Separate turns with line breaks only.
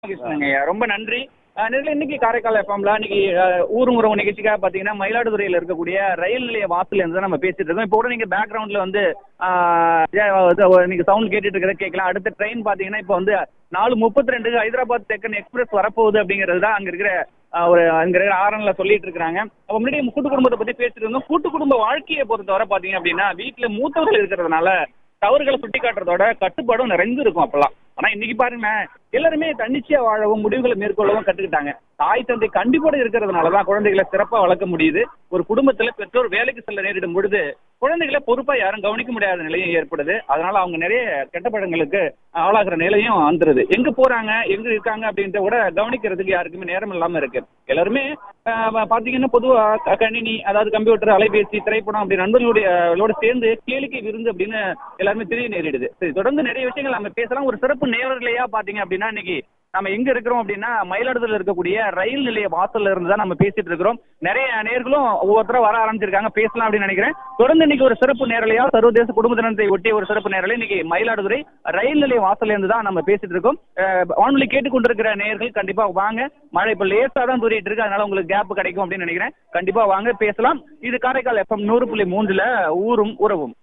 கிருஷ்ணங்கய்யா ரொம்ப நன்றி அஹ் நேர்ல இன்னைக்கு காரைக்கால் எஃப்எம்ல இன்னைக்கு அஹ், ஊரும் உறவு நிகழ்ச்சிக்காக பாத்தீங்கன்னா மயிலாடுதுறையில இருக்கக்கூடிய ரயில் நிலைய வாசல்ல இருந்து தான் நம்ம பேசிட்டு இருக்கோம் இப்போ கூட நீங்க பேக்ரவுண்ட்ல வந்து அஹ், ஜெ- இது, நீங்க சவுண்ட் கேட்டுட்டு இருக்கிறத கேட்கலாம் அடுத்த ட்ரெயின் பாத்தீங்கன்னா இப்போ வந்து நாலு முப்பத்தி ரெண்டுக்கு ஹைதராபாத் தெக்கன் எக்ஸ்பிரஸ் வரப்போகுது அப்படிங்கிறது தான் அங்க இருக்கிற அஹ், ஒரு அங்க இருக்கிற ஆரன்ல சொல்லிட்டு இருக்காங்க அப்ப முன்னாடி கூட்டு குடும்பத்தை பத்தி பேசிட்டு இருந்தோம் கூட்டு குடும்ப வாழ்க்கையை பொறுத்தவரை பாத்தீங்க அப்படின்னா வீட்டுல மூத்தவர்கள் இருக்கிறதுனால தவறுகளை சுட்டி காட்டுறதோட கட்டுப்பாடும் நிறைந்து இருக்கும் அப்பெல்லாம் ஆனா இன்னைக்கு பாருங்க எல்லாருமே தன்னிச்சையா வாழவும் முடிவுகளை மேற்கொள்ளவும் கத்துக்கிட்டாங்க தாய் தந்தை கண்டிப்போட இருக்கிறதுனாலதான் குழந்தைகளை சிறப்பா வளர்க்க முடியுது ஒரு குடும்பத்துல பெற்றோர் வேலைக்கு செல்ல நேரிடும் பொழுது குழந்தைகளை பொறுப்பா யாரும் கவனிக்க முடியாத நிலையும் ஏற்படுது அதனால அவங்க நிறைய கெட்ட படங்களுக்கு ஆளாகிற நிலையும் வந்துருது எங்க போறாங்க எங்க இருக்காங்க அப்படின்றத கூட கவனிக்கிறதுக்கு யாருக்குமே நேரம் இல்லாம இருக்கு எல்லாருமே ஆஹ் பாத்தீங்கன்னா பொதுவா க- கணினி அதாவது கம்ப்யூட்டர் அலைபேசி திரைப்படம் அப்படி நண்பர்களுடைய அவளோட சேர்ந்து கேளிக்கை விருந்து அப்படின்னு எல்லாருமே தெரிய நேரிடுது சரி தொடர்ந்து நிறைய விஷயங்கள் நம்ம பேசலாம் ஒரு சிறப்பு நேரலையா பாத்தீங்க அப்படின்னா இன்னைக்கு நம்ம எங்க இருக்கிறோம் அப்படின்னா மயிலாடுதுறையில் இருக்கக்கூடிய ரயில் நிலைய வாசல்ல இருந்து தான் நம்ம பேசிட்டு இருக்கிறோம் நிறைய நேர்களும் ஒவ்வொருத்தரும் வர ஆரம்பிச்சிருக்காங்க பேசலாம் அப்படின்னு நினைக்கிறேன் தொடர்ந்து இன்னைக்கு ஒரு சிறப்பு நேரலையா சர்வதேச குடும்ப தினத்தை ஒட்டிய ஒரு சிறப்பு நேரலை இன்னைக்கு மயிலாடுதுறை ரயில் நிலைய வாசல்ல இருந்து தான் நம்ம பேசிட்டு இருக்கோம் அஹ், வானொலி கேட்டுக்கொண்டிருக்கிற நேயர்கள் கண்டிப்பா வாங்க மழை இப்ப லேசா தான் தூரிட்டு இருக்கு அதனால உங்களுக்கு கேப் கிடைக்கும் அப்படின்னு நினைக்கிறேன் கண்டிப்பா வாங்க பேசலாம் இது காரைக்கால் எஃப்எம் நூறு புள்ளி மூன்றுல ஊரும் உறவும்